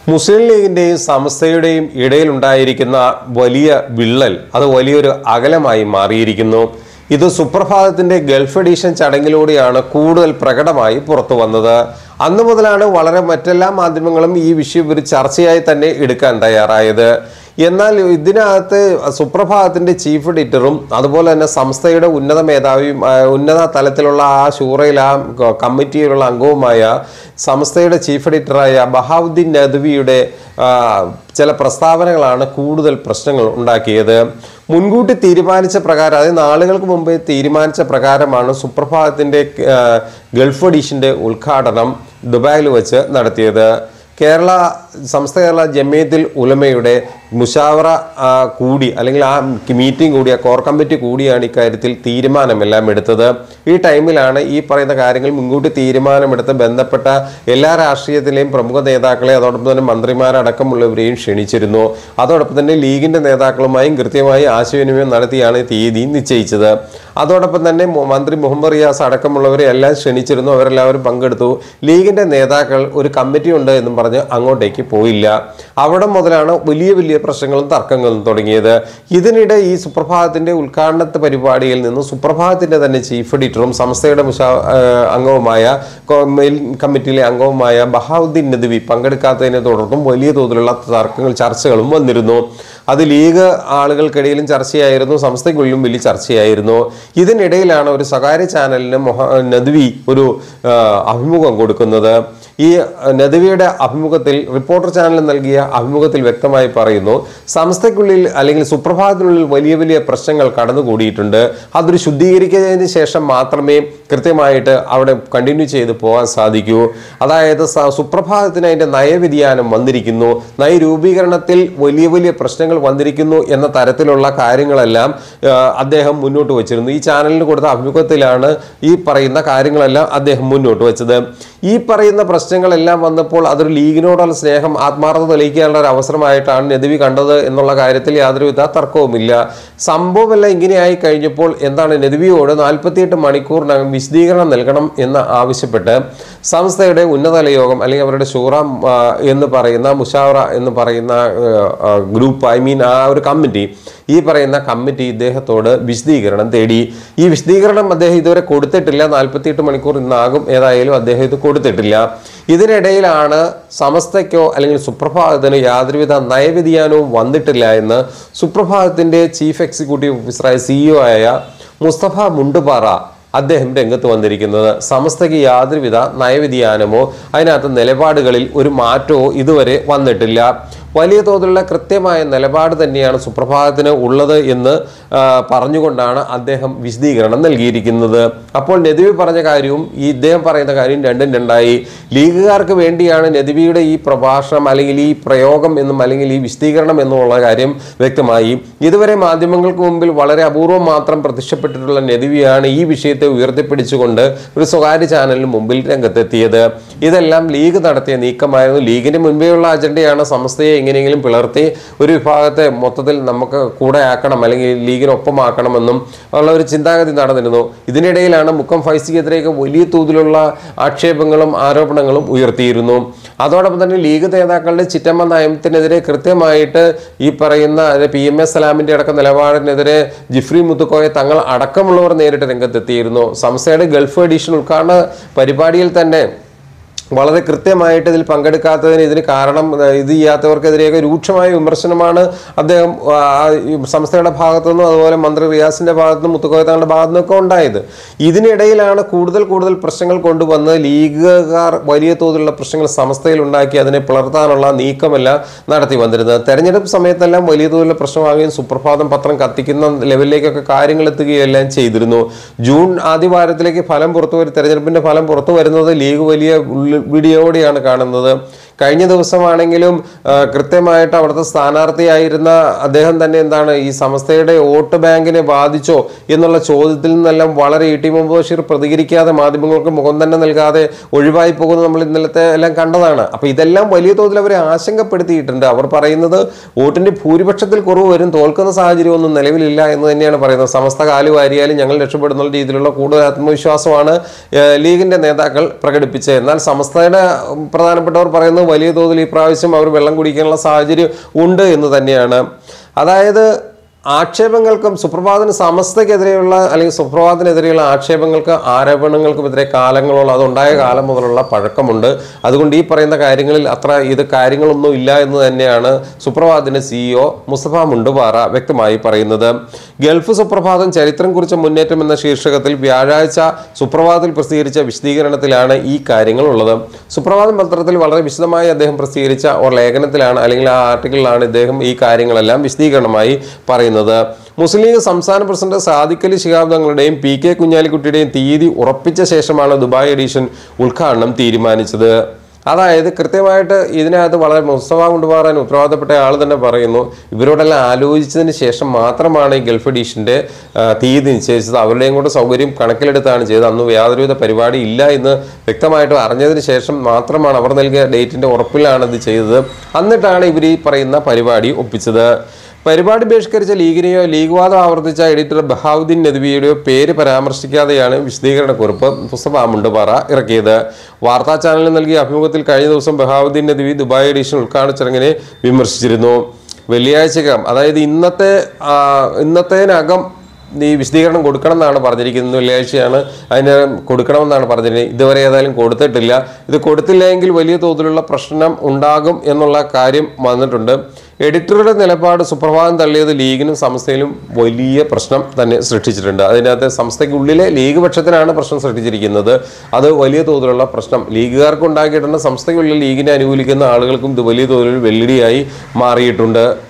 മുസ്ലിം ലീഗിന്റെയും സമസ്തയുടെയും ഇടയിലുണ്ടായിരിക്കുന്ന വലിയ വിള്ളൽ അത് വലിയൊരു അകലമായി മാറിയിരിക്കുന്നു ഇത് സുപ്രഭാതത്തിന്റെ ഗൾഫ് എഡീഷൻ ചടങ്ങിലൂടെയാണ് കൂടുതൽ പ്രകടമായി പുറത്തു വന്നത് അന്നു മുതലാണ് വളരെ മറ്റെല്ലാ മാധ്യമങ്ങളും ഈ വിഷയം ഒരു ചർച്ചയായി തന്നെ എടുക്കാൻ തയ്യാറായത് എന്നാൽ ഇതിനകത്ത് സുപ്രഭാതത്തിന്റെ ചീഫ് എഡിറ്ററും അതുപോലെ തന്നെ സംസ്ഥയുടെ ഉന്നത മേധാവിയും ആ, ഉന്നത തലത്തിലുള്ള ആ ഷൂറയിൽ ആ ക- കമ്മിറ്റിയിലുള്ള അംഗവുമായ സംസ്ഥയുടെ ചീഫ് എഡിറ്ററായ ബഹാവുദ്ദീൻ നദ്വിയുടെ ആ, ചില പ്രസ്താവനകളാണ് കൂടുതൽ പ്രശ്നങ്ങൾ ഉണ്ടാക്കിയത് മുൻകൂട്ടി തീരുമാനിച്ച പ്രകാരം അതായത് നാളുകൾക്ക് മുമ്പേ തീരുമാനിച്ച പ്രകാരമാണ് സുപ്രഭാതത്തിന്റെ ആ, ഗൾഫ് എഡീഷന്റെ ഉദ്ഘാടനം ദുബായിൽ വെച്ച് നടത്തിയത് കേരള സംസ്ഥ കേരള ജമിയത്തിൽ ഉലമയുടെ മുഷാവറ ആ, കൂടി അല്ലെങ്കിൽ ആ മീറ്റിംഗ് കൂടി ആ കോർ കമ്മിറ്റി കൂടിയാണ് ഇക്കാര്യത്തിൽ തീരുമാനമെല്ലാം എടുത്തത് ഈ ടൈമിലാണ് ഈ പറയുന്ന കാര്യങ്ങൾ മുൻകൂട്ടി തീരുമാനമെടുത്ത് ബന്ധപ്പെട്ട എല്ലാ രാഷ്ട്രീയത്തിലെയും പ്രമുഖ നേതാക്കളെ അതോടൊപ്പം തന്നെ മന്ത്രിമാരടക്കമുള്ളവരെയും ക്ഷണിച്ചിരുന്നു അതോടൊപ്പം തന്നെ ലീഗിന്റെ നേതാക്കളുമായും കൃത്യമായി ആശയവിനിമയം നടത്തിയാണ് തീയതി നിശ്ചയിച്ചത് അതോടൊപ്പം തന്നെ മു- മന്ത്രി മുഹമ്മദ് റിയാസ് അടക്കമുള്ളവരെ എല്ലാം ക്ഷണിച്ചിരുന്നു അവരെല്ലാവരും പങ്കെടുത്തു ലീഗിന്റെ നേതാക്കൾ ഒരു കമ്മിറ്റി ഉണ്ട് എന്നും പറഞ്ഞ് അങ്ങോട്ടേക്ക് പോയില്ല അവിടെ മുതലാണ് വലിയ വലിയ പ്രശ്നങ്ങളും തർക്കങ്ങളും തുടങ്ങിയത് ഇതിനിടെ ഈ സുപ്രഭാതത്തിന്റെ ഉദ്ഘാടനത്തെ പരിപാടിയിൽ നിന്ന് സുപ്രഭാതത്തിന്റെ തന്നെ ചീഫ് എഡിറ്ററും സംസ്ഥയുടെ മുഷാ ആ, അംഗവുമായ കോ- മെയിൽ കമ്മിറ്റിയിലെ അംഗവുമായ ബഹാവുദ്ദീൻ നദ്വി പങ്കെടുക്കാത്തതിനെ തുടർന്നും വലിയ തോതിലുള്ള തർക്കങ്ങൾ ചർച്ചകളും വന്നിരുന്നു അത് ലീഗ് ആളുകൾക്കിടയിലും ചർച്ചയായിരുന്നു സംസ്ഥയ്ക്കുള്ളിലും വലിയ ചർച്ചയായിരുന്നു ഇതിനിടയിലാണ് ഒരു സ്വകാര്യ ചാനലിന് മൊഹ നദ്വി ഒരു ആ, അഭിമുഖം കൊടുക്കുന്നത് ഈ നദ്വിയുടെ അഭിമുഖത്തിൽ റിപ്പോർട്ടർ ചാനൽ നൽകിയ അഭിമുഖത്തിൽ വ്യക്തമായി പറയുന്നു സംസ്ഥയ്ക്കുള്ളിൽ അല്ലെങ്കിൽ സുപ്രഭാതത്തിനുള്ളിൽ വലിയ വലിയ പ്രശ്നങ്ങൾ കടന്നുകൂടിയിട്ടുണ്ട് അതൊരു ശുദ്ധീകരിക്കുന്നതിന് ശേഷം മാത്രമേ കൃത്യമായിട്ട് അവിടെ കണ്ടിന്യൂ ചെയ്ത് പോകാൻ സാധിക്കൂ അതായത് സ- സുപ്രഭാതത്തിന് അതിൻ്റെ നയവ്യതിയാനം വന്നിരിക്കുന്നു നയരൂപീകരണത്തിൽ വലിയ വലിയ പ്രശ്നങ്ങൾ വന്നിരിക്കുന്നു എന്ന തരത്തിലുള്ള കാര്യങ്ങളെല്ലാം ആ, അദ്ദേഹം മുന്നോട്ട് വച്ചിരുന്നു ഈ ചാനലിന് കൊടുത്ത അഭിമുഖത്തിലാണ് ഈ പറയുന്ന കാര്യങ്ങളെല്ലാം അദ്ദേഹം മുന്നോട്ട് വെച്ചത് ഈ പറയുന്ന പ്രശ്നങ്ങളെല്ലാം വന്നപ്പോൾ അതൊരു ലീഗിനോടുള്ള സ്നേഹം ആത്മാർത്ഥത തെളിയിക്കാനുള്ള ഒരു അവസരമായിട്ടാണ് നദവി കണ്ടത് എന്നുള്ള കാര്യത്തിൽ യാതൊരുവിധ തർക്കവുമില്ല സംഭവമെല്ലാം ഇങ്ങനെയായി കഴിഞ്ഞപ്പോൾ എന്താണ് നദവിയോട് നാൽപ്പത്തിയെട്ട് മണിക്കൂറിനകം വിശദീകരണം നൽകണം എന്ന് ആവശ്യപ്പെട്ട് സംസ്ഥയുടെ ഉന്നതതല യോഗം അല്ലെങ്കിൽ അവരുടെ ഷൂറ ആ, എന്ന് പറയുന്ന മുഷാവറ എന്ന് പറയുന്ന ആ, ഗ്രൂപ്പ് ഐ മീൻ ആ ഒരു കമ്മിറ്റി ഈ പറയുന്ന കമ്മിറ്റി ഇദ്ദേഹത്തോട് വിശദീകരണം തേടി ഈ വിശദീകരണം അദ്ദേഹം ഇതുവരെ കൊടുത്തിട്ടില്ല നാൽപ്പത്തിയെട്ട് മണിക്കൂർ ഇന്നാകും ഏതായാലും അദ്ദേഹം ഇത് കൊടുത്തിട്ടില്ല ഇതിനിടയിലാണ് സമസ്തയ്ക്കോ അല്ലെങ്കിൽ സുപ്രഭാതത്തിന് യാതൊരുവിധ നയവ്യതിയാനവും വന്നിട്ടില്ല എന്ന് സുപ്രഭാതത്തിന്റെ ചീഫ് എക്സിക്യൂട്ടീവ് ഓഫീസറായ സിഇഒ ആയ മുസ്തഫ മുണ്ടുപാറ അദ്ദേഹം രംഗത്ത് വന്നിരിക്കുന്നത് സമസ്തയ്ക്ക് യാതൊരുവിധ നയവ്യതിയാനമോ അതിനകത്ത് നിലപാടുകളിൽ ഒരു മാറ്റമോ ഇതുവരെ വന്നിട്ടില്ല വലിയ തോതിലുള്ള കൃത്യമായ നിലപാട് തന്നെയാണ് സുപ്രഭാതത്തിന് ഉള്ളത് എന്ന് ആ, പറഞ്ഞുകൊണ്ടാണ് അദ്ദേഹം വിശദീകരണം നൽകിയിരിക്കുന്നത് അപ്പോൾ നദിവി പറഞ്ഞ കാര്യവും ഈ ഇദ്ദേഹം പറയുന്ന കാര്യം രണ്ടും രണ്ടായി ലീഗുകാർക്ക് വേണ്ടിയാണ് നദിവിയുടെ ഈ പ്രഭാഷണം അല്ലെങ്കിൽ ഈ പ്രയോഗം എന്നും അല്ലെങ്കിൽ ഈ വിശദീകരണം എന്നുമുള്ള കാര്യം വ്യക്തമായി ഇതുവരെ മാധ്യമങ്ങൾക്ക് മുമ്പിൽ വളരെ അപൂർവം മാത്രം പ്രത്യക്ഷപ്പെട്ടിട്ടുള്ള നദിവിയാണ് ഈ വിഷയത്തെ ഉയർത്തിപ്പിടിച്ചുകൊണ്ട് ഒരു സ്വകാര്യ ചാനലിന് മുമ്പിൽ രംഗത്തെത്തിയത് ഇതെല്ലാം ലീഗ് നടത്തിയ നീക്കമായിരുന്നു ലീഗിന്റെ മുൻപേയുള്ള അജണ്ടയാണ് സമസ്തയെ എങ്ങനെയെങ്കിലും പിളർത്തി ഒരു വിഭാഗത്തെ മൊത്തത്തിൽ നമുക്ക് കൂടെ ആക്കണം അല്ലെങ്കിൽ ലീഗിനൊപ്പമാക്കണമെന്നും ഉള്ള ഒരു ചിന്താഗതി നടന്നിരുന്നു ഇതിനിടയിലാണ് മുക്കം ഫൈസിക്കെതിരെയൊക്കെ വലിയ തോതിലുള്ള ആക്ഷേപങ്ങളും ആരോപണങ്ങളും ഉയർത്തിയിരുന്നു അതോടൊപ്പം തന്നെ ലീഗ് നേതാക്കളുടെ ചിറ്റമ്മ നയത്തിനെതിരെ കൃത്യമായിട്ട് ഈ പറയുന്ന പി എം എസ് സലാമിന്റെ അടക്കം നിലപാടിനെതിരെ ജിഫ്രി മുത്തുക്കോയെ തങ്ങൾ അടക്കമുള്ളവർ നേരിട്ട് രംഗത്തെത്തിയിരുന്നു സംസ്ഥയുടെ ഗൾഫ് എഡീഷൻ ഉദ്ഘാടന പരിപാടിയിൽ തന്നെ വളരെ കൃത്യമായിട്ട് ഇതിൽ പങ്കെടുക്കാത്തതിന് ഇതിന് കാരണം ഏഹ്, ഇത് ചെയ്യാത്തവർക്കെതിരെയൊക്കെ രൂക്ഷമായ വിമർശനമാണ് അദ്ദേഹം ആ, ഈ സംസ്ഥയുടെ ഭാഗത്തുനിന്നും അതുപോലെ മന്ത്രി റിയാസിന്റെ ഭാഗത്തുനിന്നും മുത്തുക്കോയ തങ്ങളുടെ ഭാഗത്തു നിന്നൊക്കെ ഉണ്ടായത് ഇതിനിടയിലാണ് കൂടുതൽ കൂടുതൽ പ്രശ്നങ്ങൾ കൊണ്ടുവന്ന് ലീഗുകാർ വലിയ തോതിലുള്ള പ്രശ്നങ്ങൾ സംസ്ഥയിൽ ഉണ്ടാക്കി അതിനെ പിളർത്താനുള്ള നീക്കമെല്ലാം നടത്തി വന്നിരുന്നത് തെരഞ്ഞെടുപ്പ് സമയത്തെല്ലാം വലിയ തോതിലുള്ള പ്രശ്നമാകുകയും സുപ്രഭാതം പത്രം കത്തിക്കുന്ന ലെവലിലേക്കൊക്കെ കാര്യങ്ങൾ എത്തുകയെല്ലാം ചെയ്തിരുന്നു ജൂൺ ആദ്യ വാരത്തിലേക്ക് ഫലം പുറത്തു വരും തെരഞ്ഞെടുപ്പിന്റെ ഫലം പുറത്തു വരുന്നത് ലീഗ് വലിയ ഉൾവിടിയോടെയാണ് കാണുന്നത് കഴിഞ്ഞ ദിവസമാണെങ്കിലും ആ, കൃത്യമായിട്ട് അവിടുത്തെ സ്ഥാനാർത്ഥിയായിരുന്ന അദ്ദേഹം തന്നെ എന്താണ് ഈ സംസ്ഥയുടെ വോട്ട് ബാങ്കിനെ ബാധിച്ചോ എന്നുള്ള ചോദ്യത്തിൽ നിന്നെല്ലാം വളരെ ഇ ടി മുഹമ്മദ് ബഷീർ പ്രതികരിക്കാതെ മാധ്യമങ്ങൾക്ക് മുഖം തന്നെ നൽകാതെ ഒഴിവായി പോകുന്നത് നമ്മൾ ഇന്നലത്തെ എല്ലാം കണ്ടതാണ് അപ്പൊ ഇതെല്ലാം വലിയ തോതിൽ അവരെ ആശങ്കപ്പെടുത്തിയിട്ടുണ്ട് അവർ പറയുന്നത് വോട്ടിന്റെ ഭൂരിപക്ഷത്തിൽ കുറവ് വരും തോൽക്കുന്ന സാഹചര്യമൊന്നും നിലവിലില്ല എന്ന് തന്നെയാണ് പറയുന്നത് സമസ്ത കാലു വാരിയാലും ഞങ്ങൾ രക്ഷപ്പെടുന്ന രീതിയിലുള്ള കൂടുതൽ ആത്മവിശ്വാസമാണ് ഏഹ്, ലീഗിന്റെ നേതാക്കൾ പ്രകടിപ്പിച്ചത് എന്നാൽ സമസ്തയുടെ ഉം, പ്രധാനപ്പെട്ടവർ പറയുന്നത് വലിയ തോതിൽ ഈ പ്രാവശ്യം അവർ വെള്ളം കുടിക്കാനുള്ള സാഹചര്യം ഉണ്ട് എന്ന് തന്നെയാണ് അതായത് ആക്ഷേപങ്ങൾക്കും സുപ്രഭാതന് സമസ്തക്കെതിരെയുള്ള അല്ലെങ്കിൽ സുപ്രഭാതത്തിനെതിരെയുള്ള ആക്ഷേപങ്ങൾക്ക് ആരോപണങ്ങൾക്കുമെതിരെ കാലങ്ങളോളം അതുണ്ടായ കാലം മുതലുള്ള പഴക്കമുണ്ട് അതുകൊണ്ട് ഈ പറയുന്ന കാര്യങ്ങളിൽ അത്ര ഇത് കാര്യങ്ങളൊന്നും ഇല്ല എന്ന് തന്നെയാണ് സുപ്രഭാതത്തിന്റെ സിഇഒ മുസ്തഫ മുണ്ടുപാറ വ്യക്തമായി പറയുന്നത് ഗൾഫ് സുപ്രഭാതം ചരിത്രം കുറിച്ച മുന്നേറ്റം എന്ന ശീർഷകത്തിൽ വ്യാഴാഴ്ച സുപ്രഭാതത്തിൽ പ്രസിദ്ധീകരിച്ച വിശദീകരണത്തിലാണ് ഈ കാര്യങ്ങൾ ഉള്ളത് സുപ്രഭാതം പത്രത്തിൽ വളരെ വിശദമായി അദ്ദേഹം പ്രസിദ്ധീകരിച്ച ഒരു ലേഖനത്തിലാണ് അല്ലെങ്കിൽ ആ ആർട്ടിക്കിളിലാണ് ഇദ്ദേഹം ഈ കാര്യങ്ങളെല്ലാം വിശദീകരണമായി പറയുന്നത് മുസ്ലിം ലീഗ് സംസ്ഥാന പ്രസിഡന്റ് സാദിഖ് അലി ശിഹാബ് തങ്ങളുടെയും പി കെ കുഞ്ഞാലിക്കുട്ടിയുടെയും തീയതി ഉറപ്പിച്ച ശേഷമാണ് ദുബായ് എഡിഷൻ ഉദ്ഘാടനം തീരുമാനിച്ചത് അതായത് കൃത്യമായിട്ട് ഇതിനകത്ത് വളരെ മുസ്തഫ കൊണ്ടുപോകാൻ ഉത്തരവാദപ്പെട്ട ആൾ തന്നെ പറയുന്നു ഇവരോടെല്ലാം ആലോചിച്ചതിന് ശേഷം മാത്രമാണ് ഈ ഗൾഫ് എഡീഷൻ്റെ തീയതി നിശ്ചയിച്ചത് അവരുടെയും കൂടെ സൗകര്യം കണക്കിലെടുത്താണ് ചെയ്തത് അന്ന് യാതൊരുവിധ പരിപാടി ഇല്ല എന്ന് വ്യക്തമായിട്ട് അറിഞ്ഞതിന് ശേഷം മാത്രമാണ് അവർ നൽകിയ ഡേറ്റിൻ്റെ ഉറപ്പിലാണ് ഇത് ചെയ്തത് എന്നിട്ടാണ് ഇവർ ഈ പറയുന്ന പരിപാടി ഒപ്പിച്ചത് പരിപാടി ബഹിഷ്കരിച്ച ലീഗിനെയോ ലീഗ് വാദം ആവർത്തിച്ച എഡിറ്റർ ബഹാവുദ്ദീൻ നദ്വിയുടെയോ പേര് പരാമർശിക്കാതെയാണ് വിശദീകരണക്കുറിപ്പ് മുസ്തഫ മുണ്ടുപാറ ഇറക്കിയത് വാർത്താ ചാനലിന് നൽകിയ അഭിമുഖത്തിൽ കഴിഞ്ഞ ദിവസം ബഹാവുദ്ദീൻ നദ്വി ദുബായ് എഡിഷൻ ഉദ്ഘാടന ചടങ്ങിനെ വിമർശിച്ചിരുന്നു വെള്ളിയാഴ്ചക്കകം അതായത് ഇന്നത്തെ ആ, ഇന്നത്തേനകം ഈ വിശദീകരണം കൊടുക്കണം എന്നാണ് പറഞ്ഞിരിക്കുന്നത് വെള്ളിയാഴ്ചയാണ് അതിന് കൊടുക്കണമെന്നാണ് പറഞ്ഞിരിക്കുന്നത് ഇതുവരെ ഏതായാലും കൊടുത്തിട്ടില്ല ഇത് കൊടുത്തില്ലെങ്കിൽ വലിയ തോതിലുള്ള പ്രശ്നം ഉണ്ടാകും എന്നുള്ള കാര്യം വന്നിട്ടുണ്ട് എഡിറ്ററുടെ നിലപാട് സുപ്രഭാതം തള്ളിയത് ലീഗിനും സംസ്ഥയിലും വലിയ പ്രശ്നം തന്നെ സൃഷ്ടിച്ചിട്ടുണ്ട് അതിനകത്ത് സംസ്ഥയ്ക്കുള്ളിലെ ലീഗ് പക്ഷത്തിനാണ് പ്രശ്നം സൃഷ്ടിച്ചിരിക്കുന്നത് അത് വലിയ തോതിലുള്ള പ്രശ്നം ലീഗുകാർക്ക് ഉണ്ടാക്കിയിട്ടുണ്ട് സംസ്ഥയ്ക്കുള്ളിൽ ലീഗിനെ അനുകൂലിക്കുന്ന ആളുകൾക്കും ഇത് വലിയ തോതിൽ വെല്ലുവിളിയായി മാറിയിട്ടുണ്ട്